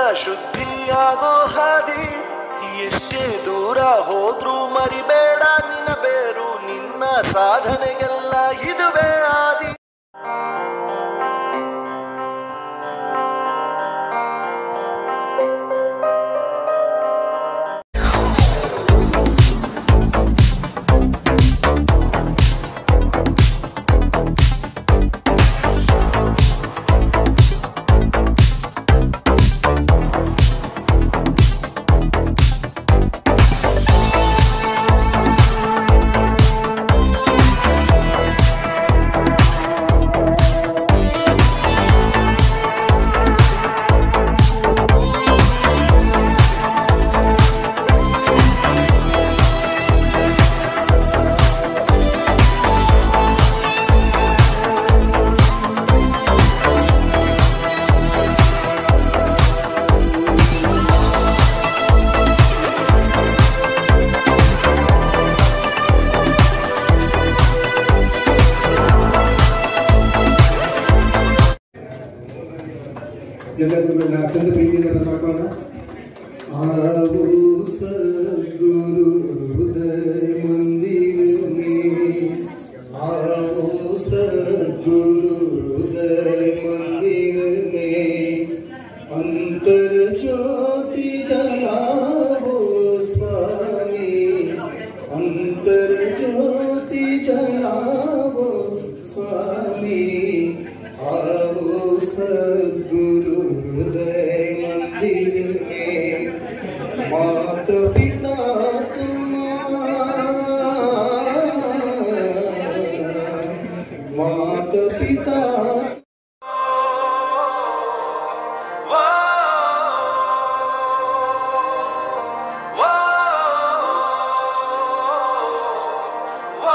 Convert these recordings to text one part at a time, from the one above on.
ಶುದ್ಧಿಯಾಗೋ ಹಾದಿ ಎಷ್ಟೇ ದೂರ ಹೋದ್ರೂ ಮರಿಬೇಡ ನಿನ್ನ ಬೇರು ನಿನ್ನ ಸಾಧನೆಗೆಲ್ಲ ಇದುವೇ ಆದಿ ಎಲ್ಲ ಗುರುಗಳನ್ನ ಅತ್ಯಂತ ಪ್ರೀತಿಯಿಂದ ಬರ್ಕೊಳ್ಳೋಣ ಆವು ಸದ್ಗುರು ಹೃದಯ ಮಂದಿರ में आओ सद्गुरु हृदय मंदिर में अंतर ज्योति जलाओ स्वामी अंतर ज्योति जलाओ स्वामी आओ सद्गुरु हृदय मंदिर में मात पिता तुम्हारा मात पिता ವಾ ವಾ ವಾ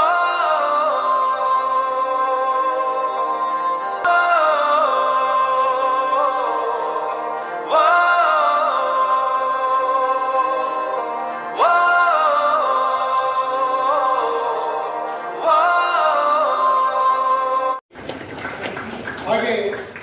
ವಾ ವಾ ಹಾಗೆ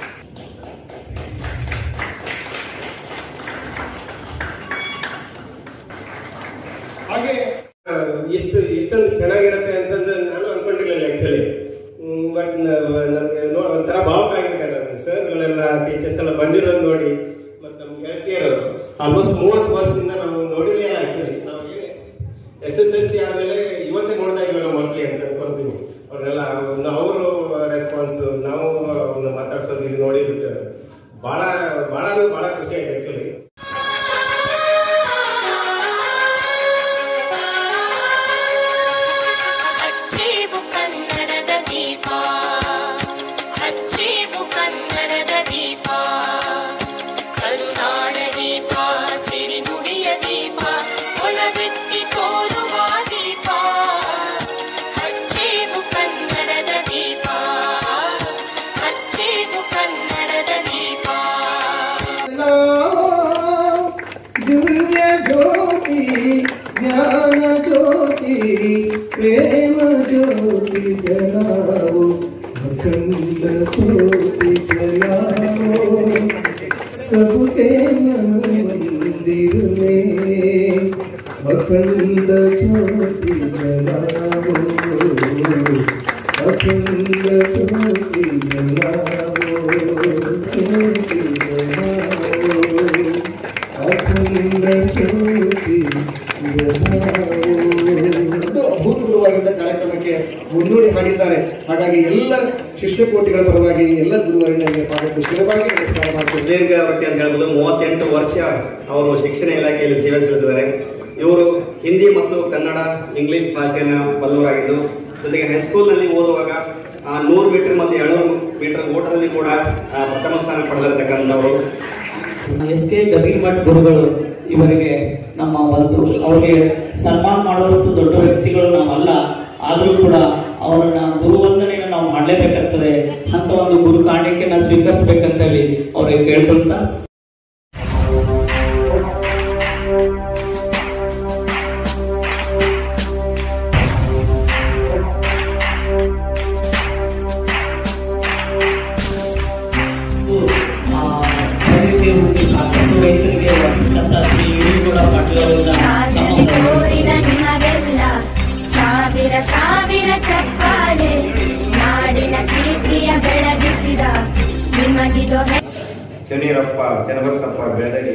ಹಾಗೆ ಆ, ಇಷ್ಟು ಇಷ್ಟೊಂದು ಚೆನ್ನಾಗಿರುತ್ತೆ ಅಂತಂದು ನಾನು ಅನ್ಕೊಂಡಿರ್ಲಿಲ್ಲ ಆ್ಯಕ್ಚುಲಿ ಬಟ್ ನನಗೆ ನೋ ಒಂಥರ ಭಾವಕ ಆಗಿಬಿಟ್ಟೆ ನಾನು ಸರ್ಗಳೆಲ್ಲ ಟೀಚರ್ಸ್ ಎಲ್ಲ ಬಂದಿರೋದು ನೋಡಿ ಮತ್ತು ನಮ್ಗೆ ಗೆಳತಿಯರು ಆಲ್ಮೋಸ್ಟ್ ಮೂವತ್ತು ವರ್ಷದಿಂದ ನಾವು ನೋಡಿರಲಿಲ್ಲ ಆ್ಯಕ್ಚುಲಿ ನಾವು ಎಸ್ ಎಸ್ ಎಲ್ ಸಿ ಆದಮೇಲೆ ಇವತ್ತೇ ನೋಡ್ತಾ ಇದ್ವಿ ನಾವು ಮೋಸ್ಟ್ಲಿ ಅಂತ ಅನ್ಕೊಂತೀವಿ ಅವ್ರನ್ನೆಲ್ಲ ಅವರು ರೆಸ್ಪಾನ್ಸ್ ನಾವು ಅವ್ರನ್ನ ಮಾತಾಡ್ಸೋದು ಇದು ನೋಡಿಬಿಟ್ಟು ಭಾಳ ಭಾಳ ಭಾಳ ಖುಷಿ ಆಯ್ತು ಆ್ಯಕ್ಚುಲಿ ಹಚ್ಚೇವು ಕನ್ನಡದ ದೀಪ ಹಚ್ಚೇವು ಕನ್ನಡದ ದೀಪ ಕರುನಾಡ ದೀಪ ಸಿರಿನುಡಿಯ ದೀಪ ಒಲವೆತ್ತಿ ತೋರುವ ದೀಪ ಹಚ್ಚೇವು ಕನ್ನಡದ ದೀಪ ಹಚ್ಚೇವು ಕನ್ನಡದ ದೀಪ ದಿವ್ಯ ಜ್ಯೋತಿ ಜ್ಞಾನ ಜ್ಯೋತಿ ಪ್ರೇಮ ಜ್ಯೋತಿ ಜಲಾವು ಅಖಂಡ ಜ್ಯೋತಿ ಜಲಾವು सबके मन मंदिर में अखंड ज्योति जलाओ अखंड ज्योति जलाओ ज्योति जलाओ अखंड ज्योति ಒಂದು ಅಭೂತಪೂರ್ವವಾದಂಥ ಕಾರ್ಯಕ್ರಮಕ್ಕೆ ಮುನ್ನುಡಿ ಮಾಡಿದ್ದಾರೆ ಹಾಗಾಗಿ ಎಲ್ಲ ಶಿಷ್ಯಕೋಟಿಗಳ ಪರವಾಗಿ ಎಲ್ಲ ಗುರುವರನಿಗೆ ಪಾದಕ್ಕೆ ಸ್ಥಿರವಾಗಿ ನಮಸ್ಕಾರ ಮಾಡ್ತೀನಿ ದೀರ್ಘಾವಧಿ ಅಂತ ಹೇಳ್ಬೋದು ಮೂವತ್ತೆಂಟು ವರ್ಷ ಅವರು ಶಿಕ್ಷಣ ಇಲಾಖೆಯಲ್ಲಿ ಸೇವೆ ಸಲ್ಲಿಸಿದ್ದಾರೆ ಇವರು ಹಿಂದಿ ಮತ್ತು ಕನ್ನಡ ಇಂಗ್ಲಿಷ್ ಭಾಷೆಯನ್ನು ಬಲ್ಲವರಾಗಿದ್ದು ಜೊತೆಗೆ ಹೈಸ್ಕೂಲ್ನಲ್ಲಿ ಓದುವಾಗ ನೂರು ಮೀಟರ್ ಮತ್ತು ಏಳ್ನೂರು ಮೀಟರ್ ಓಟದಲ್ಲಿ ಕೂಡ ಆ, ಪ್ರಥಮ ಸ್ಥಾನ ಪಡೆದಿರತಕ್ಕಂಥವರು ಎಸ್ ಕೆ ಗದಿಮಠ್ ಗುರುಗಳು ಇವರಿಗೆ ನಮ್ಮ ಒಂದು ಅವರಿಗೆ ಸನ್ಮಾನ ಮಾಡುವಷ್ಟು ದೊಡ್ಡ ವ್ಯಕ್ತಿಗಳು ನಾವಲ್ಲ ಆದರೂ ಕೂಡ ಅವರನ್ನ ಗುರುವಂದನೆಯನ್ನು ನಾವು ಮಾಡಲೇಬೇಕಾಗ್ತದೆ ಅಂತ ಒಂದು ಗುರು ಕಾಣಿಕೆನ ಸ್ವೀಕರಿಸ್ಬೇಕಂತೇಳಿ ಅವ್ರಿಗೆ ಕೇಳ್ಕೊಳ್ತಾ ಆ, ಖರೀದಿ ಹೋಗಿ ಸಾಕಷ್ಟು ರೈತರಿಗೆ ಶನಿರಪ್ಪ ಚನ್ನಬಸಪ್ಪ ಬೆಳದಡಿ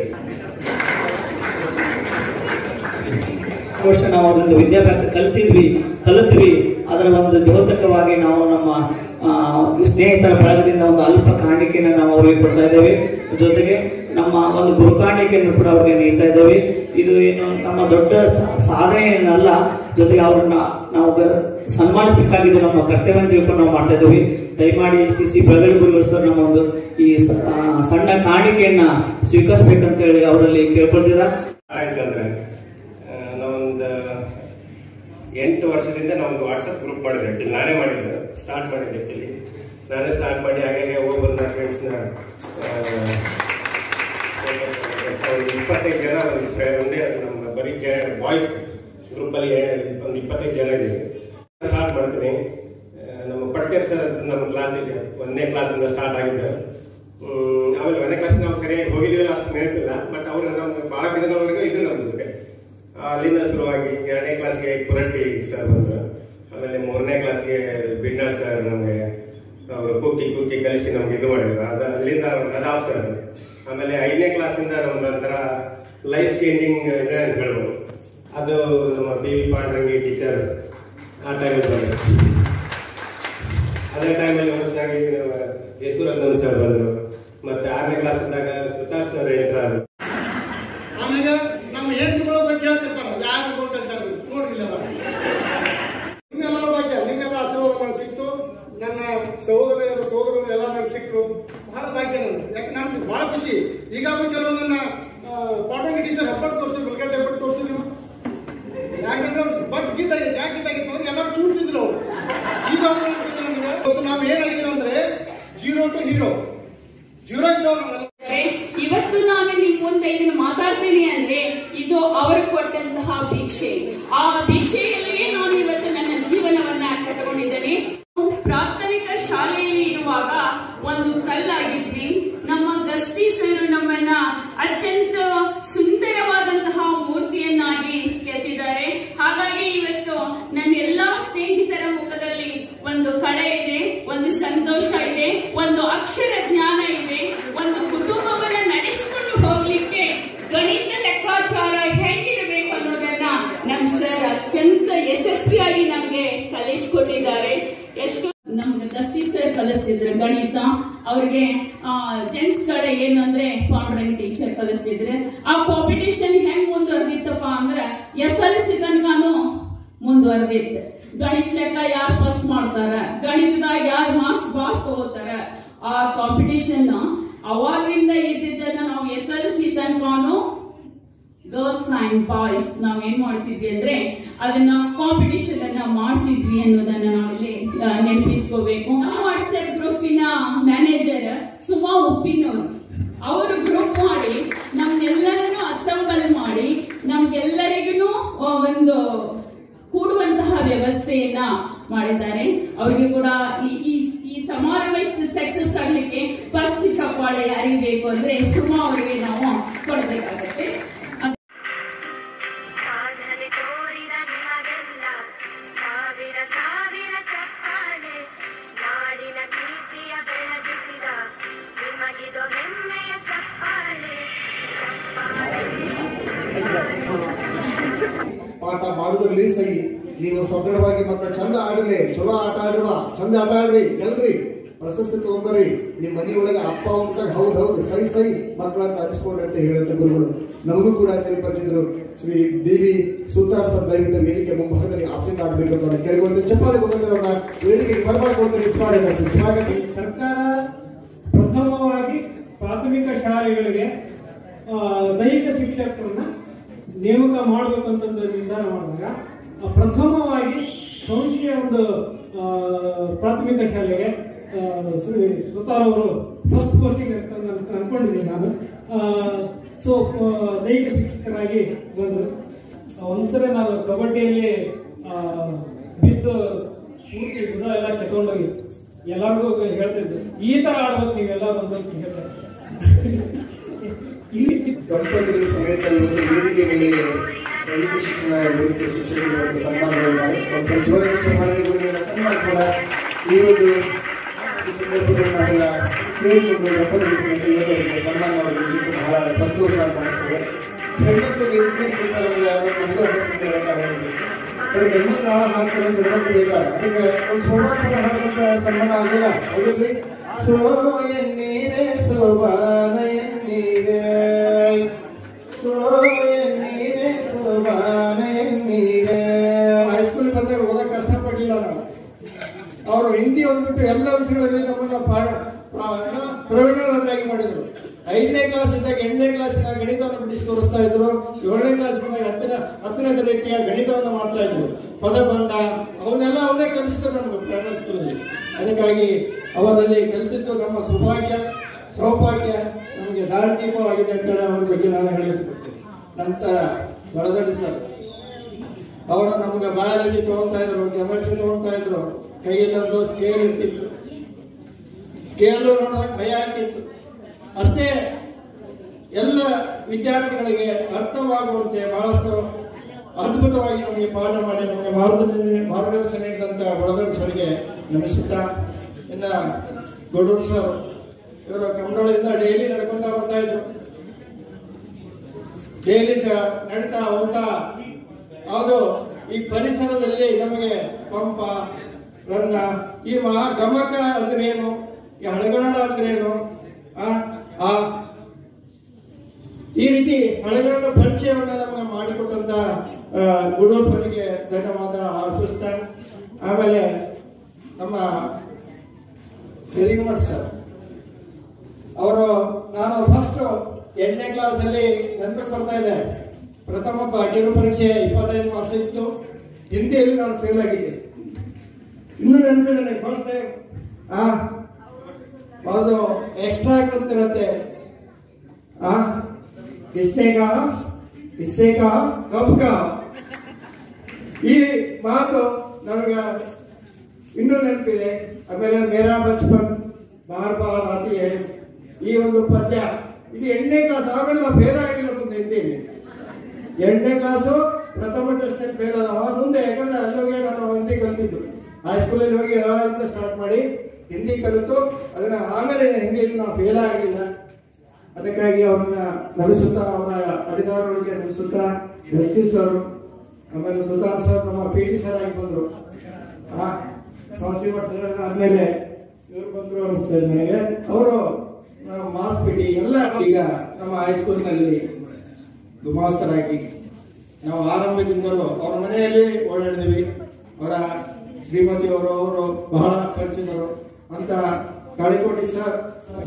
ವರ್ಷ ನಾವು ಅದೊಂದು ವಿದ್ಯಾಭ್ಯಾಸ ಕಲಿಸಿದ್ವಿ ಕಲಿತ್ವಿ ಅದರ ಒಂದು ದ್ಯೋತಕವಾಗಿ ನಾವು ನಮ್ಮ ಆ, ಸ್ನೇಹಿತರ ಬಳಗದಿಂದ ಒಂದು ಅಲ್ಪ ಕಾಣಿಕೆಯನ್ನು ನಾವು ಅವರಿಗೆ ಕೊಡ್ತಾ ಇದ್ದೇವೆ ಜೊತೆಗೆ ನಮ್ಮ ಒಂದು ಗುರು ಕಾಣಿಕೆಯನ್ನು ಕೂಡ ಅವರಿಗೆ ನೀಡ್ತಾ ಇದ್ದೇವೆ ಇದು ಏನು ನಮ್ಮ ದೊಡ್ಡ ಸಾ- ಸಾಧನೆ ಏನಲ್ಲ ಜೊತೆಗೆ ಅವ್ರನ್ನ ನಾವು ಗ- ಸನ್ಮಾನಿಸಬೇಕಾಗಿದೆ ನಮ್ಮ ಕರ್ತವ್ಯ ಅಂತ ತಿಳ್ಕೊಂಡು ನಾವು ಮಾಡ್ತಾ ಇದ್ದೇವೆ ದಯಮಾಡಿ ಸಿ ಸಿ ಬೆಳಗಲಿ ಗುರುಗಳು ಸರ್ ನಮ್ಮ ಒಂದು ಈ ಸ- ಆ, ಸಣ್ಣ ಕಾಣಿಕೆಯನ್ನ ಸ್ವೀಕರಿಸಬೇಕಂತ ಹೇಳಿ ಅವರಲ್ಲಿ ಕೇಳ್ಕೊಳ್ತಿದ್ದಾರೆ ಆಯ್ತು ಅಂದ್ರೆ ಆ, ನಾವೊಂದು ಎಂಟು ವರ್ಷದಿಂದ ನಾವೊಂದು ವಾಟ್ಸಪ್ ಗ್ರೂಪ್ ಮಾಡಿದೆ ಆಕ್ಚುಲಿ ನಾನೇ ಮಾಡಿದ್ದು ಸ್ಟಾರ್ಟ್ ಮಾಡಿದ್ದೆ ಆಕ್ಚುಲಿ ನಾನೇ ಸ್ಟಾರ್ಟ್ ಮಾಡಿ ಹಾಗಾಗಿ ಒಬ್ಬರು ನನ್ನ ಫ್ರೆಂಡ್ಸ್ನ ಒಂದು ಇಪ್ಪತ್ತೈದು ಜನ ಒಂದು ಫ್ರೆಂಡ್ ಒಂದೇ ನಮ್ಮ ಬರೀ ಬಾಯ್ಸ್ ಗ್ರೂಪಲ್ಲಿ ಒಂದು ಇಪ್ಪತ್ತೈದು ಜನ ಇದ್ದೀವಿ ಸ್ಟಾರ್ಟ್ ಮಾಡ್ತೀನಿ ಆ, ನಮ್ಮ ಪಡ್ಕೇರ್ ಸರ್ ಅಂತ ನಮ್ಮ ಕ್ಲಾಸ್ ಇದೆ ಒಂದನೇ ಕ್ಲಾಸಿಂದ ಸ್ಟಾರ್ಟ್ ಆಗಿದ್ದು ಹ್ಮ್, ಆಮೇಲೆ ಒಂದನೇ ಕ್ಲಾಸ್ ನಾವು ಸರಿಯಾಗಿ ಹೋಗಿದ್ದೀವಲ್ಲ ಅಷ್ಟು ನೆನಪಿಲ್ಲ ಬಟ್ ಅವರು ನಮ್ಮ ಭಾಳ ದಿನಗಳವರೆಗೂ ಇದು ನಮ್ಮ ಜೊತೆ ಅಲ್ಲಿಂದ ಶುರುವಾಗಿ ಎರಡನೇ ಕ್ಲಾಸ್ಗೆ ಪುರಟ್ಟಿ ಸರ್ ಬಂದರು ಆಮೇಲೆ ಮೂರನೇ ಕ್ಲಾಸ್ಗೆ ಬಿಡ್ನಾಳ್ ಸರ್ ನಮಗೆ ಅವರು ಕುಕ್ಕಿ ಕುಕ್ಕಿ ಕಲಿಸಿ ನಮ್ಗೆ ಇದು ಮಾಡಿದ್ರು ಅದು ಅಲ್ಲಿಂದ ಗದಾವ್ ಸರ್ ಆಮೇಲೆ ಐದನೇ ಕ್ಲಾಸಿಂದ ನಮ್ದು ಒಂಥರ ಲೈಫ್ ಚೇಂಜಿಂಗ್ ಇದೆ ಅಂತ ಹೇಳ್ಬೋದು ಅದು ನಮ್ಮ ಬಿ ವಿ ಪಾಂಡ್ರಂಗಿ ಟೀಚರ್ ಆ ಟೈಮಲ್ಲಿ ಬಂದರು ಅದೇ ಟೈಮಲ್ಲಿ ಹೊಸದಾಗಿ ಯಶೂರಂದನ್ ಸರ್ ಬಂದರು ಮತ್ತೆ ಆರನೇ ಕ್ಲಾಸ್ ಇದ್ದಾಗ ಸುತಾರ್ ಸರ್ ಎಂಟ್ರ್ ಆದ್ರು ಆಮೇಲೆ ನಮ್ಮ ಹೆಂಡತಿಗಳ ಬಗ್ಗೆ ಹೇಳ್ತಿರ್ತಾರ ಯಾರು ಗೊತ್ತ ಸರ್ ನೋಡ್ರಿ ಇಲ್ಲೆಲ್ಲ. ನಿಮ್ಮೆಲ್ಲರ ಬಗ್ಗೆ ನಿಮ್ಮೆಲ್ಲ ಆಶೀರ್ವಾದ ನನಗೆ ಸಿಕ್ತು ನನ್ನ ಸಹೋದರಿಯರು ಸಹೋದರರು ಎಲ್ಲ ನನಗೆ ಸಿಕ್ಕರು ಬಹಳ ಭಾಗ್ಯ ನನಗೆ ಯಾಕೆ ನಮ್ಗೆ ಬಹಳ ಖುಷಿ ಈಗಾಗಲೂ ಕೆಲವು ನನ್ನ ಪಾಠಂಗಿ ಟೀಚರ್ ಹೆಬ್ಬಟ್ಟು ತೋರಿಸಿ ಬೆಳಗಡೆ ಹೆಬ್ಬಟ್ಟು ತೋರಿಸಿ ನೀವು ಯಾಕಂದ್ರೆ ಅವ್ರು ಬಟ್ ಗಿಟ್ ಆಗಿತ್ತು ಯಾಕೆ ಗಿಟ್ ಆಗಿತ್ತು ಅಂದ್ರೆ ಎಲ್ಲರೂ ಚೂಡ್ತಿದ್ರು ಅವ್ರು ಈಗ ಇವತ್ತು ನಾವು ಏನಾಗಿದ್ದೀವಿ ಅಂದ್ರೆ ಜೀರೋ ಟು ಹೀರೋ ಜೀರೋ ಇದ್ದವ್ರು ನಾವೆಲ್ಲ ಇವತ್ತು ನಾನು ನಿಮ್ ಮುಂದೆ ಇದನ್ನು ಮಾತಾಡ್ತೀನಿ ಅಂದ್ರೆ ಇದು ಅವರು ಕೊಟ್ಟಂತಹ ಭಿಕ್ಷೆ ಆ ಭಿಕ್ಷೆಯಲ್ಲಿ ನಾನು ಇವತ್ತು ನನ್ನ ಜೀವನವನ್ನ ಕಟ್ಟಿಕೊಂಡಿದ್ದೇನೆ ನಾವು ಪ್ರಾಥಮಿಕ ಶಾಲೆಯಲ್ಲಿ ಇರುವಾಗ ಒಂದು ಕಲ್ಲಾಗಿದ್ವಿ ನಮ್ಮ ಗಸ್ತಿ ಸರ್ ನಮ್ಮನ್ನ ಅತ್ಯಂತ ಸುಂದರವಾದಂತಹ ಮೂರ್ತಿಯನ್ನಾಗಿ ಕೆತ್ತಿದ್ದಾರೆ ಹಾಗಾಗಿ ಇವತ್ತು ನನ್ನ ಎಲ್ಲಾ ಸ್ನೇಹಿತರ ಮುಖದಲ್ಲಿ ಒಂದು ಕಳೆ ಇದೆ ಒಂದು ಸಂತೋಷ ಇದೆ ಒಂದು ಅಕ್ಷರ ಜ್ಞಾನ ಇದೆ ಒಂದು ಕುಟುಂಬವನ್ನ ನಡೆಸಿಕೊಂಡು ಹೋಗ್ಲಿಕ್ಕೆ ಗಣಿತ ಲೆಕ್ಕಾಚಾರ ಹೇಗಿರಬೇಕು ಅನ್ನೋದನ್ನ ನಮ್ ಸರ್ ಅತ್ಯಂತ ಯಶಸ್ವಿಯಾಗಿ ನಮ್ಗೆ ಕಲಿಸ್ಕೊಟ್ಟಿದ್ದಾರೆ ಎಷ್ಟು ನಮ್ಗೆ ದಸ್ತಿ ಸರ್ ಕಲಿಸ್ತಿದ್ರು ಗಣಿತ ಅವ್ರಿಗೆ ಜೆಂಟ್ಸ್ ಗಳ ಏನಂದ್ರೆ ಪಾಂಡ್ರಂಗ್ ಟೀಚರ್ ಕಲಿಸ್ತಿದ್ರೆ ಆ ಕಾಂಪಿಟೇಷನ್ ಹೆಂಗ್ ಮುಂದುವರೆದಿತ್ತಪ್ಪ ಅಂದ್ರೆ ಎಸ್ ಎಲ್ ಸಿ ತನಕನು ಮುಂದುವರೆದಿತ್ತು ಗಣಿತ ಲೆಕ್ಕ ಯಾರು ಫಸ್ಟ್ ಮಾಡ್ತಾರ ಗಣಿತದಾಗ ಯಾರು ಮಾರ್ಕ್ಸ್ ಬಾಸ್ ತಗೋತಾರ ಆ ಕಾಂಪಿಟೇಷನ್ ಅವಾಗ್ಲಿಂದ ಇದ್ದಿದ್ದನ್ನ ನಾವು ಎಸ್ ಎಲ್ ಸಿ ತನಕನು ಗರ್ಲ್ಸ್ ಅಂಡ್ ಬಾಯ್ಸ್ ನಾವ್ ಏನ್ ಮಾಡ್ತಿದ್ವಿ ಅಂದ್ರೆ ಅದನ್ನ ಕಾಂಪಿಟಿಷನ್ ಅನ್ನ ಮಾಡ್ತಿದ್ವಿ ಅನ್ನೋದನ್ನ ನಾವಿಲ್ಲಿ ಆ, ನೆನಪಿಸ್ಕೋಬೇಕು ವಾಟ್ಸ್ಆಪ್ ಗ್ರೂಪಿನ ಮ್ಯಾನೇಜರ್ ಸುಮಾ ಉಪ್ಪಿನವರು ಅವರು ಗ್ರೂಪ್ ಮಾಡಿ ನಮ್ನೆಲ್ಲರನ್ನು ಅಸೆಂಬಲ್ ಮಾಡಿ ನಮ್ಗೆಲ್ಲರಿಗೂ ಒಂದು ಕೂಡುವಂತಹ ವ್ಯವಸ್ಥೆಯನ್ನ ಮಾಡಿದ್ದಾರೆ ಅವರಿಗೆ ಕೂಡ ಈ ಈ ಈ ಸಮಾರಂಭ ಇಷ್ಟು ಸಕ್ಸಸ್ ಆಗ್ಲಿಕ್ಕೆ ಫಸ್ಟ್ ಚಪ್ಪಾಳೆ ಯಾರಿಗೆ ಬೇಕು ಅಂದ್ರೆ ಸುಮಾ ಅವರಿಗೆ ನಾವು ಕೊಡಬೇಕಾಗತ್ತೆ ಸಾಧನೆ ತೋರಿದ ನಿಮಗೆಲ್ಲ ಸಾವಿರ ಸಾವಿರ ಚಪ್ಪಾಳೆ ನಾಡಿನ ಕೀರ್ತಿಯ ಬೆಳಗಿಸಿದ ನಿಮಗಿದು ಹೆಮ್ಮೆಯ ಚಪ್ಪಾಳೆ ಪಾಠ ಮಾಡುದ್ರಲ್ಲಿ ಸಹಿ ನೀವು ಸದೃಢವಾಗಿ ಮಕ್ಕಳು ಚಂದ ಆಡ್ರಿ ಚಲೋ ಆಟ ಆಡ್ರವ ಚಂದ ಆಟ ಆಡ್ರಿ ಗೆಲ್ರಿ ಪ್ರಶಸ್ತಿ ತಗೊಂಬರ್ರಿ ನಿಮ್ ಮನೆಯೊಳಗೆ ಅಪ್ಪ ಉಂಟಾಗ ಹೌದ್ ಹೌದು ಸೈ ಸೈ ಮಕ್ಕಳಂತ ಅನಿಸ್ಕೊಂಡ್ರಿ ಅಂತ ಹೇಳುವಂತ ಗುರುಗಳು ನಮಗೂ ಕೂಡ ಸರಿ ಪರಿಚಿತರು Shri B V Sutar sir ದಯವಿಟ್ಟು ವೇದಿಕೆ ಮುಂಭಾಗದಲ್ಲಿ ಆಸೀನ ಆಗಬೇಕು ಅಂತ ಅವ್ರನ್ನ ಕೇಳಿಕೊಳ್ತೀನಿ ಚಪ್ಪಾಳೆ ಮುಖಾಂತರ ವೇದಿಕೆಗೆ ಬರಮಾಡ್ಕೊಳ್ತೀನಿ ಸ್ವಾಗತ ಸ್ವಾಗತ ಸರ್ಕಾರ ಪ್ರಥಮವಾಗಿ ಪ್ರಾಥಮಿಕ ಶಾಲೆಗಳಿಗೆ ಆ, ದೈಹಿಕ ಶಿಕ್ಷಕರನ್ನ ನೇಮಕ ಮಾಡಬೇಕಂತಂದು ನಿರ್ಧಾರ ಮಾಡಿದಾಗ ಆ, ಪ್ರಥಮವಾಗಿ ಸಂಶಯ ಒಂದು ಆ, ಪ್ರಾಥಮಿಕ ಶಾಲೆಗೆ ಆ, ಶ್ರೀ ಸುತಾರ್ ಅವರು ಫಸ್ಟ್ ಪೋಸ್ಟಿಂಗ್ ಅನ್ಕೊಂಡಿದ್ದೀನಿ ನಾನು ಸೊ ದೈಹಿಕ ಶಿಕ್ಷಕರಾಗಿ ಬಂದರು ಒಂದ್ಸರಿ ನಾನು ಕಬಡ್ಡಿಯಲ್ಲಿ ಆ, ಬಿದ್ದು ಪೂರ್ತಿ ಭುಜ ಎಲ್ಲ ಕೆತ್ಕೊಂಡೋಗಿ ಎಲ್ಲರಿಗೂ ಹೇಳ್ತಿದ್ದೆ ಈ ತರ ಆಡ್ಬೇಕು ನೀವೆಲ್ಲರೂ ಅಂತ ಹೇಳ್ತಾರೆ ಇಲ್ಲಿ ದಂಪತಿಗಳ ಸಮೇತ ಇವತ್ತು ವೇದಿಕೆ ಮೇಲೆ ದೈಹಿಕ ಶಿಕ್ಷಣ ವೇದಿಕೆ ಶಿಕ್ಷಕರು ಇವತ್ತು ಸನ್ಮಾನಗಳಿದ್ದಾರೆ ಒಂದು ಜೋರಾಗಿ ಚಪ್ಪಾಳೆ ಗುರುಗಳ ಸನ್ಮಾನ ಕೂಡ ಈ ಒಂದು ಈ ಸಂದರ್ಭದಲ್ಲಿ ನಾವೆಲ್ಲ ಸೇರಿಕೊಂಡು ದಂಪತಿಗಳ ಸಮೇತ ಇವತ್ತು ಅವರಿಗೆ ಸಂತೋಷ ಅಂತ ಅನಿಸ್ತದೆ ಹೆಣ್ಮಕ್ಳಿಗೆ ಇಂಜಿನಿಯರ್ ಬೇಕಾಗಿಲ್ಲ ನಮಗೂ ಅನಿಸ್ತದೆ ಅಂತ ಹೇಳಿದ್ರು ಅವ್ರಿಗೆ ಹೆಣ್ಮಕ್ಳು ಹಾಳು ಮಾಡ್ತಾರೆ ಅಂತ ಹೆಣ್ಮಕ್ಳು ಬೇಕಾದ್ರೆ ಅದಕ್ಕೆ ಒಂದು ಸೋಮಾನ ಹಾಡುವಂತ ಸಂಬಂಧ ಆಗಿಲ್ಲ ಹೌದಿರ್ಲಿ ಸೋ ಎನ್ನೀರೇ ಸೋಬಾನ ಎನ್ನೀರೇ ಸೋ ಎನ್ನೀರೇ ಸೋಬಾನ ಎನ್ನೀರೇ ಹೈಸ್ಕೂಲ್ ಬಂದಾಗ ಓದಕ್ಕೆ ಕಷ್ಟಪಡಲಿಲ್ಲ ನಾವು ಅವರು ಹಿಂದಿ ಅಂದ್ಬಿಟ್ಟು ಎಲ್ಲ ವಿಷಯಗಳಲ್ಲಿ ನಮ್ಮನ್ನ ಪಾಠ ಪ್ರ- ಪ್ರವೀಣರನ್ನಾಗಿ ಮಾಡಿದ್ರು ಐದನೇ ಕ್ಲಾಸ್ ಇದ್ದಾಗ ಎಂಟನೇ ಕ್ಲಾಸಿನ ಗಣಿತವನ್ನು ಬಿಡಿಸಿ ತೋರಿಸ್ತಾ ಇದ್ರು ಏಳನೇ ಕ್ಲಾಸ್ ಬಂದಾಗ ಹತ್ತನೇ ಹತ್ತನೇ ತರಗತಿಯ ಗಣಿತವನ್ನು ಮಾಡ್ತಾ ಇದ್ರು ಪದ ಬಂದ ಅವನ್ನೆಲ್ಲ ಅವನ್ನೇ ಕಲಿಸಿದ್ರು ನಮ್ಗೆ ಪ್ರೈಮರಿ ಸ್ಕೂಲಲ್ಲಿ ಅದಕ್ಕಾಗಿ ಅವರಲ್ಲಿ ಕಲಿತಿದ್ದು ನಮ್ಮ ಸೌಭಾಗ್ಯ ಸೌಭಾಗ್ಯ ನಮಗೆ ದಾರಿದೀಪವಾಗಿದೆ ಅಂತ ಹೇಳಿ ಅವ್ರ ಬಗ್ಗೆ ನಾನು ಹೇಳಲಿಕ್ಕೆ ನಂತರ ಬಳದಡಿ ಸರ್ ಅವರು ನಮ್ಗೆ ಬಯಾಲಜಿ ತಗೊಂತಾ ಇದ್ರು ಕೆಮಿಸ್ಟ್ರಿ ತಗೊಂತಾ ಇದ್ರು ಕೈಯಲ್ಲಿ ಒಂದು ಸ್ಕೇಲ್ ಇರ್ತಿತ್ತು ಸ್ಕೇಲ್ ನೋಡಿದಾಗ ಭಯ ಆಗ್ತಿತ್ತು ಅಷ್ಟೇ ಎಲ್ಲ ವಿದ್ಯಾರ್ಥಿಗಳಿಗೆ ಅರ್ಥವಾಗುವಂತೆ ಬಹಳಷ್ಟು ಅದ್ಭುತವಾಗಿ ನಮಗೆ ಪಾಠ ಮಾಡಿ ನಮಗೆ ಮಾರ್ಗದರ್ಶನ ಮಾರ್ಗದರ್ಶನ ನೀಡಿದಂತ ಬಡದರ್ ಸರ್ಗೆ ನಮಿಸುತ್ತಾ ಇನ್ನ ಗೊಡೂರು ಸರ್ ಇವರು ಕಮಡದಿಂದ ಡೈಲಿ ನಡ್ಕೊಂತ ಬರ್ತಾ ಇದ್ರು ಡೈಲಿ ನಡೀತಾ ಹೋಗ್ತಾ ಅದು ಈ ಪರಿಸರದಲ್ಲಿ ನಮಗೆ ಪಂಪ ರನ್ನ ಈ ಮಹಾ ಗಮಕ ಅಂದ್ರೆ ಏನು ಈ ಹಳಗಾಡ ಅಂದ್ರೆ ಏನು ಆ ಆ ಈ ರೀತಿ ಹಳಗಾಡ ಪರಿಚಯವನ್ನ ನಮಗೆ ಮಾಡಿಕೊಟ್ಟಂತ ಗುಡೋಫರಿಗೆ ಧನ್ಯವಾದ ಆಶಿಸ್ತಾ ಆಮೇಲೆ ನಮ್ಮ ಹಿರಿಮಠ್ ಸರ್ ಅವರು ನಾನು ಫಸ್ಟ್ ಎಂಟನೇ ಕ್ಲಾಸ್ ಅಲ್ಲಿ ನೆನಪಿಗೆ ಬರ್ತಾ ಇದೆ ಪ್ರಥಮ ಪ- ಕಿರು ಪರೀಕ್ಷೆ ಇಪ್ಪತ್ತೈದು ವರ್ಷ ಇತ್ತು ಹಿಂದಿಯಲ್ಲಿ ನಾನು ಫೇಲ್ ಆಗಿದ್ದೆ ಇನ್ನೂ ನೆನಪಿದೆ ನನಗೆ ಫಸ್ಟ್ ಟೈಮ್ ಆ ಒಂದು ಎಕ್ಸ್ಟ್ರಾಕ್ಟ್ ಅಂತ ಇರುತ್ತೆ ಆ ಕಿಸ್ನೇಗ ಕಿಸ್ಸೇಗ ಕಬ್ಗ ಈ ಮಾತು ನನಗೆ ಇನ್ನೂ ನೆನಪಿದೆ ಆಮೇಲೆ ಮೇರಾ ಬಚ್ಪನ್ ಬಾರ್ ಬಾರ್ ಆತಿ ಹೈ ಈ ಒಂದು ಪದ್ಯ ಇದು ಎಂಟನೇ ಕ್ಲಾಸ್ ಆಮೇಲೆ ನಾವು ಫೇಲ್ ಆಗಿಲ್ಲ ಮುಂದೆ ಹಿಂದಿಯಲ್ಲಿ ಎಂಟನೇ ಕ್ಲಾಸು ಪ್ರಥಮ ಟೆಸ್ಟ್ ಫೇಲ್ ಅದಾವ ಮುಂದೆ ಯಾಕಂದ್ರೆ ಅಲ್ಲಿ ಹೋಗಿ ನಾನು ಹಿಂದಿ ಕಲಿತಿದ್ದು ಹೈಸ್ಕೂಲಲ್ಲಿ ಹೋಗಿ ಅ ಅಂತ ಸ್ಟಾರ್ಟ್ ಮಾಡಿ ಹಿಂದಿ ಕಲಿತು ಅದನ್ನ ಆಮೇಲೆ ಹಿಂದಿಯಲ್ಲಿ ನಾವು ಫೇಲ್ ಆಗಿಲ್ಲ ಅದಕ್ಕಾಗಿ ಅವ್ರನ್ನ ನಮಿಸುತ್ತಾ ಅವರ ಅಡಿದಾರರಿಗೆ ನಮಿಸುತ್ತಾ ಜಸ್ಟಿಸ್ ಅವರು ಆಮೇಲೆ ಸುಲ್ತಾನ್ ಸರ್ ನಮ್ಮ ಪಿ ಟಿ ಸರ್ ಆಗಿ ಬಂದ್ರು ಆ ಸಂಸ್ಥೆ ಮಟ್ಟ ಆದ್ಮೇಲೆ ಇವ್ರು ಬಂದ್ರು ಅನಿಸ್ತದೆ ನನಗೆ ಅವರು ಮಾಸ್ ಪಿ ಟಿ ಎಲ್ಲ ಈಗ ನಮ್ಮ ಹೈಸ್ಕೂಲ್ನಲ್ಲಿ ಗುಮಾಸ್ತರಾಗಿ ನಾವು ಆರಂಭದಿಂದಲೂ ಅವರ ಮನೆಯಲ್ಲಿ ಓಡಾಡಿದ್ವಿ ಅವರ ಶ್ರೀಮತಿ ಅವರು ಅವರು ಬಹಳ ಪರಿಚಿತರು ಅಂತ ಕಾಳಿಕೋಟಿ ಸರ್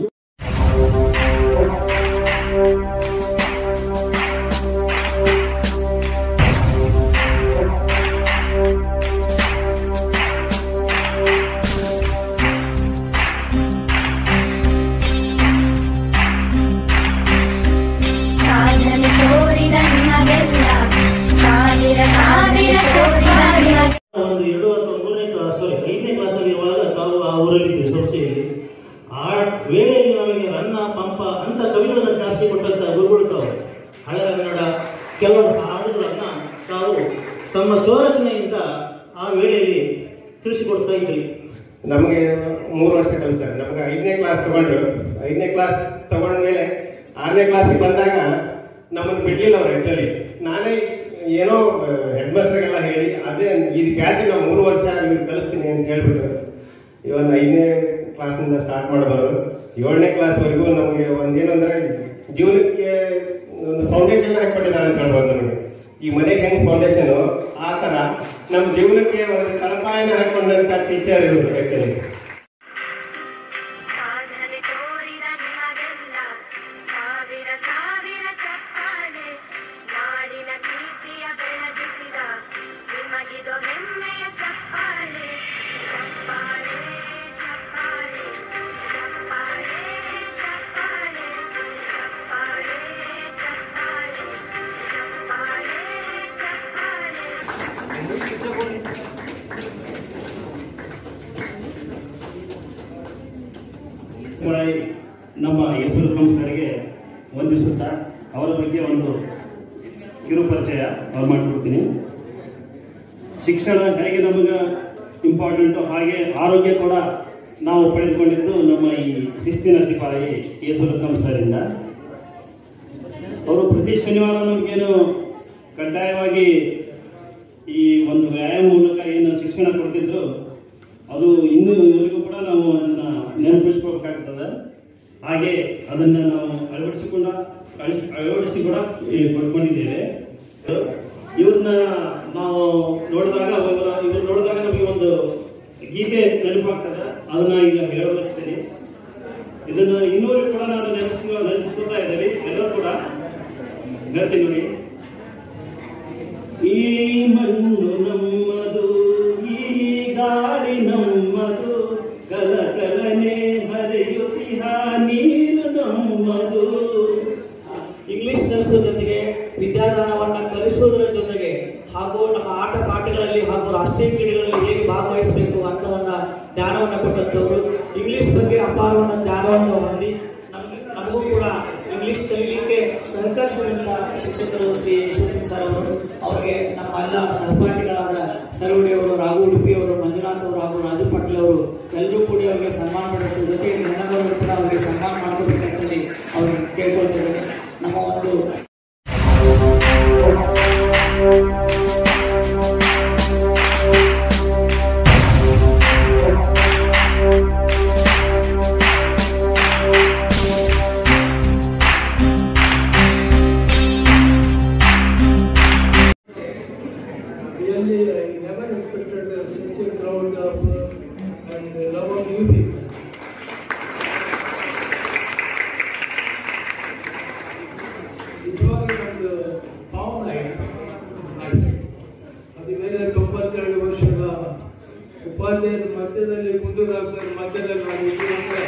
ಸಾಧನೆ ತೋರಿದ ನಿಮಗೆಲ್ಲ ಸಾವಿರ ಸಾವಿರ ತೋರಿದ ನಿಮಗೆ ಒಂದು ಎರಡು ಅಥವಾ ಮೂರನೇ ಕ್ಲಾಸ್ ಸಾರಿ ಐದನೇ ಕ್ಲಾಸಲ್ಲಿ ಇರುವಾಗ ನಾವು ಆ ಊರಲ್ಲಿದ್ದೆ ಸಂಸ್ಥೆಯಲ್ಲಿ ಆ ವೇಳೆಯಲ್ಲಿ ನಮಗೆ ರನ್ನ ಪಂಪ ಅಂತ ಕವಿಗಳನ್ನು ಜ್ಞಾಪಿಸಿ ಕೊಟ್ಟಂತ ಗುರುಗಳು ತಾವು ಹಳೆಯ ಕನ್ನಡ ಕೆಲವು ಹಾಡುಗಳನ್ನ ತಾವು ತಮ್ಮ ಸ್ವರಚನೆಯಿಂದ ಆ ವೇಳೆಯಲ್ಲಿ ತಿಳಿಸಿಕೊಡ್ತಾ ಇದ್ರಿ ನಮಗೆ ಮೂರು ವರ್ಷ ಕಲಿಸ್ತಾರೆ ನಮ್ಗೆ ಐದನೇ ಕ್ಲಾಸ್ ತಗೊಂಡ್ರು ಐದನೇ ಕ್ಲಾಸ್ ತಗೊಂಡ ಮೇಲೆ ಆರನೇ ಕ್ಲಾಸಿಗೆ ಬಂದಾಗ ನಮ್ಮನ್ನು ಬಿಡ್ಲಿಲ್ಲ ಅವ್ರು ಆಕ್ಚುಲಿ ನಾನೇ ಏನೋ ಹೆಡ್ ಮಾಸ್ಟರ್ಗೆಲ್ಲ ಹೇಳಿ ಅದೇ ಇದು ಬ್ಯಾಚ್ ನಾವು ಮೂರು ವರ್ಷ ಇವ್ರು ಕಲಿಸ್ತೀನಿ ಅಂತ ಹೇಳ್ಬಿಟ್ಟು ಇವನ್ ಐದನೇ ಕ್ಲಾಸ್ನಿಂದ ಸ್ಟಾರ್ಟ್ ಮಾಡಬಾರ್ದು ಏಳನೇ ಕ್ಲಾಸ್ವರೆಗೂ ನಮಗೆ ಒಂದೇನಂದ್ರೆ ಜೀವನಕ್ಕೆ ಒಂದು ಫೌಂಡೇಶನ್ ಹಾಕ್ಬಿಟ್ಟಿದ್ದಾರೆ ಅಂತ ಹೇಳ್ಬೋದು ನಮಗೆ ಈ ಮನೆಗೆ ಹೆಂಗ್ ಫೌಂಡೇಶನ್ ಆ ತರ ನಮ್ಮ ಜೀವನಕ್ಕೆ ಒಂದು ತಳಪಾಯನ ಹಾಕೊಂಡಂತ ಟೀಚರ್ ಇವರು ಆಕ್ಚುಲಿ ಸಾಧನೆ ತೋರಿದ ನಿಮಗೆಲ್ಲ ಸಾವಿರ ಸಾವಿರ ಚಪ್ಪಾಳೆ ನಾಡಿನ ಕೀರ್ತಿಯ ಬೆಳಗಿಸಿದ ನಿಮಗಿದು ಹೆಮ್ಮೆಯ ಚಪ್ಪಾಳೆ ಚಪ್ಪಾಳೆ ಚಪ್ಪಾಳೆ ಚಪ್ಪಾಳೆ ಚಪ್ಪಾಳೆ ಚಪ್ಪಾಳೆ ಚಪ್ಪಾಳೆ ಚಪ್ಪಾಳೆ ಚಪ್ಪಾಳೆ ಮುರಾಯಿ ನಮ್ಮ ಹೆಸರು ಸರ್ಗೆ ವಂದಿಸುತ್ತಾ ಅವರ ಬಗ್ಗೆ ಒಂದು ಕಿರು ಪರಿಚಯ ಅವ್ರು ಮಾಡಿಕೊಡ್ತೀನಿ ಶಿಕ್ಷಣ ಹೇಗೆ ನಮಗೆ ಇಂಪಾರ್ಟೆಂಟು ಹಾಗೆ ಆರೋಗ್ಯ ಕೂಡ ನಾವು ಪಡೆದುಕೊಂಡಿದ್ದು ನಮ್ಮ ಈ ಶಿಸ್ತಿನ ಸಿಪಾಯಿ ಯೇಸುರತ್ನಂ ಸರಿಂದ ಶನಿವಾರ ನಮಗೇನು ಕಡ್ಡಾಯವಾಗಿ ಈ ಒಂದು ವ್ಯಾಯಾಮ ಮೂಲಕ ಏನು ಶಿಕ್ಷಣ ಕೊಡ್ತಿದ್ರು ಅದು ಇನ್ನೂ ಇವರಿಗೂ ಕೂಡ ನಾವು ಅದನ್ನ ನೆನಪಿಸ್ಕೋಬೇಕಾಗ್ತದೆ ಹಾಗೆ ಅದನ್ನ ನಾವು ಅಳವಡಿಸಿಕೊಂಡ ಅಳಿಸ್- ಅಳವಡಿಸಿ ಕೂಡ ಈ ಪಡ್ಕೊಂಡಿದ್ದೇವೆ ಇವ್ರನ್ನ ನಾವು ನೋಡಿದಾಗ ಇವ್ರ ಇವ್ರು ನೋಡಿದಾಗ ನಮಗೆ ಒಂದು ಗೀತೆ ನೆನಪಾಗ್ತದೆ ಅದನ್ನ ಈಗ ಹೇಳಬಯಸ್ತೇನೆ ಇದನ್ನ ಇನ್ನೂರು ಕೂಡ ನಾನು ನೆನಪಿಸುವ ನೆನಪಿಸ್ಕೊತಾ ಇದ್ದೇವೆ ಎಲ್ಲರೂ ಕೂಡ ಹೇಳ್ತೀನಿ ನೋಡಿ ಈ ಮಣ್ಣು ನಮ್ಮದು ಈ ಗಾಳಿ ನಮ್ಮದು ಕಲ ಕಲನೆ ಹರಿಯುತ್ತಿಹ ನೀರು ನಮ್ಮದು ಇಂಗ್ಲಿಷ್ ಕಲಿಸುವ ಜೊತೆಗೆ ವಿದ್ಯಾದಾನವನ್ನ ಕಲಿಸುವುದರ ಜೊತೆಗೆ ಹಾಗೂ ನಮ್ಮ ಆಟ ಪಾಠಗಳಲ್ಲಿ ಹಾಗೂ ರಾಷ್ಟ್ರೀಯ ಕ್ರೀಡೆಗಳಲ್ಲಿ ಹೇಗೆ ಭಾಗವಹಿಸಬೇಕು ಅಂತವನ್ನ ಜ್ಞಾನವನ್ನ ಕೊಟ್ಟಂತವರು ಇಂಗ್ಲಿಷ್ ಬಗ್ಗೆ ಅಪಾರವನ್ನ ಜ್ಞಾನವನ್ನು ಹೊಂದಿ ನಮಗೆ ನಮಗೂ ಕೂಡ ಇಂಗ್ಲಿಷ್ ಕಲೀಲಿಕ್ಕೆ ಸಹಕರಿಸಿದಂತ ಶಿಕ್ಷಕರು ಶ್ರೀ ಯಶವಂತ್ ಸರ್ ಅವರು ಅವರಿಗೆ ನಮ್ಮ ಎಲ್ಲ ಸಹಪಾಠಿಗಳಾದ ಸರವಡಿ ಅವರು ರಾಘು ಉಡುಪಿ ಅವರು ಮಂಜುನಾಥ್ ಅವರು ಹಾಗೂ ರಾಜು ಪಾಟೀಲ್ ಅವರು ಎಲ್ಲರೂ ಕೂಡಿ ಅವರಿಗೆ ಸನ್ಮಾನ ಮಾಡಬೇಕು ಜೊತೆಗೆ ನನ್ನದವರು ಕೂಡ ಅವರಿಗೆ ಸನ್ಮಾನ ಮಾಡಬೇಕಂತೇಳಿ ಅವ್ರಿಗೆ ಕೇಳ್ಕೊಳ್ತಾ ಇದ್ದೇನೆ ನಮ್ಮ ಒಂದು Really, I never expected uh, such a crowd of uh, and love of you people. ನಿಜವಾಗಿ ಒಂದು ಪಾವನ ಆಯಿತು ಅದು ಮೇಲೆ ತೊಂಬತ್ತೆರಡು ವರ್ಷದ ಉಪಾಧ್ಯಾಯರ ಮಧ್ಯದಲ್ಲಿ ಗುಂಡೂರಾವ್ ಸರ್ ಮಧ್ಯದಲ್ಲಿ ನಾನು ಇದ್ದೀನಂದ್ರೆ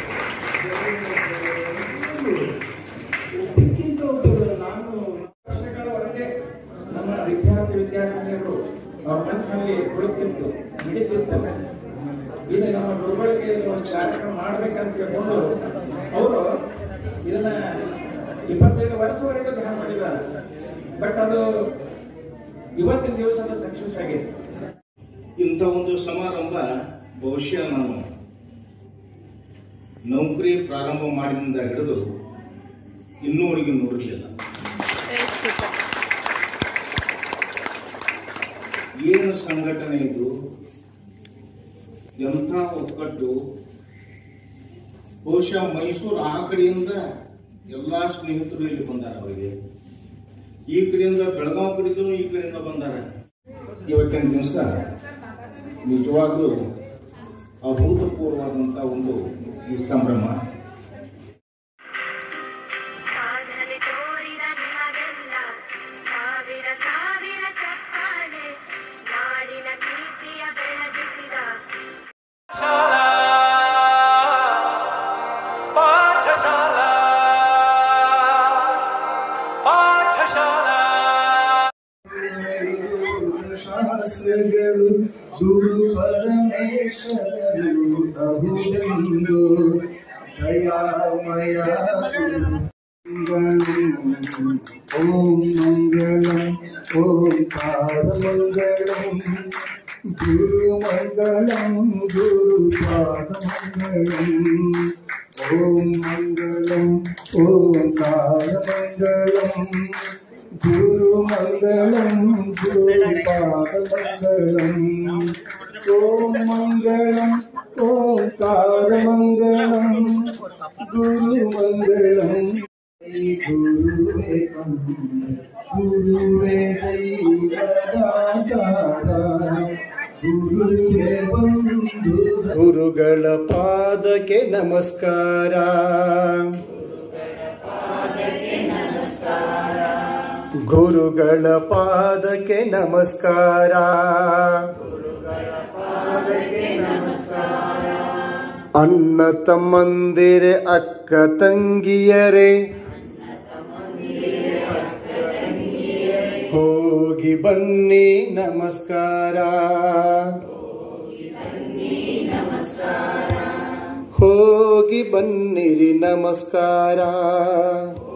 ಒಬ್ಬಕ್ಕಿಂತ ಒಬ್ಬರು ನಾನು ವರ್ಷಗಳವರೆಗೆ ನಮ್ಮ ವಿದ್ಯಾರ್ಥಿ ವಿದ್ಯಾರ್ಥಿನಿಯರು ಅವ್ರ ಮನಸ್ಸಿನಲ್ಲಿ ಕುಳಿತಿತ್ತು ನಡೀತಿತ್ತು ಇಲ್ಲಿ ನಮ್ಮ ಗುರುಗಳಿಗೆ ಒಂದು ಕಾರ್ಯಕ್ರಮ ಮಾಡ್ಬೇಕಂತ ತಿಳ್ಕೊಂಡು ಅವರು ಇದನ್ನ ಇಪ್ಪತ್ತೈದು ವರ್ಷವರೆಗೂ ಧ್ಯಾನ ಮಾಡಿದ್ದಾರೆ ಬಟ್ ಅದು ಇವತ್ತಿನ ದಿವಸದ ಸಕ್ಸಸ್ ಆಗಿದೆ ಇಂಥ ಒಂದು ಸಮಾರಂಭ ಬಹುಶಃ ನಾನು ನೌಕರಿ ಪ್ರಾರಂಭ ಮಾಡಿದಿಂದ ಹಿಡಿದು ಇನ್ನೂವರೆಗೆ ನೋಡಿರಲಿಲ್ಲ ಏನು ಸಂಘಟನೆ ಇದು ಎಂಥ ಒಕ್ಕಟ್ಟು ಬಹುಶಃ ಮೈಸೂರು ಆ ಕಡೆಯಿಂದ ಎಲ್ಲಾ ಸ್ನೇಹಿತರು ಇಲ್ಲಿ ಬಂದಾರ ಅವರಿಗೆ ಈ ಕಡೆಯಿಂದ ಬೆಳಗಾವಿ ಕಡೆಗೂ ಈ ಕಡೆಯಿಂದ ಬಂದಾರ ಇವತ್ತಿನ ದಿವಸ ನಿಜವಾಗ್ಲೂ ಅಭೂತಪೂರ್ವವಾದಂಥ ಒಂದು ಈ ಸಂಭ್ರಮ ಸಾಧನೆ ತೋರಿದ ನಿಮಗೆಲ್ಲ ಸಾವಿರ ಸಾವಿರ ಚಪ್ಪಾಳೆ ನಾಡಿನ ಕೀರ್ತಿಯ ಬೆಳಗಿಸಿದ ಶಾಲಾ ಪಾಠಶಾಲಾ ಪಾಠಶಾಲಾ ಶಾಸ್ತ್ರಗಳು ಗುರು ಪರಮೇಶ್ವರರು ಅಹುದೆಂದು ದಯಾಮಯ ಮಂಗಳಂ ಓಂ ಮಂಗಳಂ ಓಂಕಾರ ಮಂಗಳಂ ಗುರು ಮಂಗಳಂ ಗುರು ಪಾದ ಮಂಗಳಂ ಓಂ ಮಂಗಳಂ ಓಂಕಾರ ಮಂಗಳಂ ಗುರು ಮಂಗಳಂ ಗುರುಪಾದಮಂಗಳಂ ಓಂ ಮಂಗಳಂ ಓಂಕಾರ ಮಂಗಳಂ ಗುರು ಮಂಗಳಂ ಶ್ರೀ ಗುರುವೇ ಗುರುವೇ ದೈವದಾಧಾರ ಗುರುವೇ ಬಂಧು ಗುರುಗಳ ಪಾದಕ್ಕೆ ನಮಸ್ಕಾರ ಗುರುಗಳ ಪಾದಕ್ಕೆ ನಮಸ್ಕಾರ ಅಣ್ಣ ತಮ್ಮಂದಿರೆ ಅಕ್ಕ ತಂಗಿಯರೇ ಹೋಗಿ ಬನ್ನಿ ನಮಸ್ಕಾರ ಹೋಗಿ ಬನ್ನಿರಿ ನಮಸ್ಕಾರ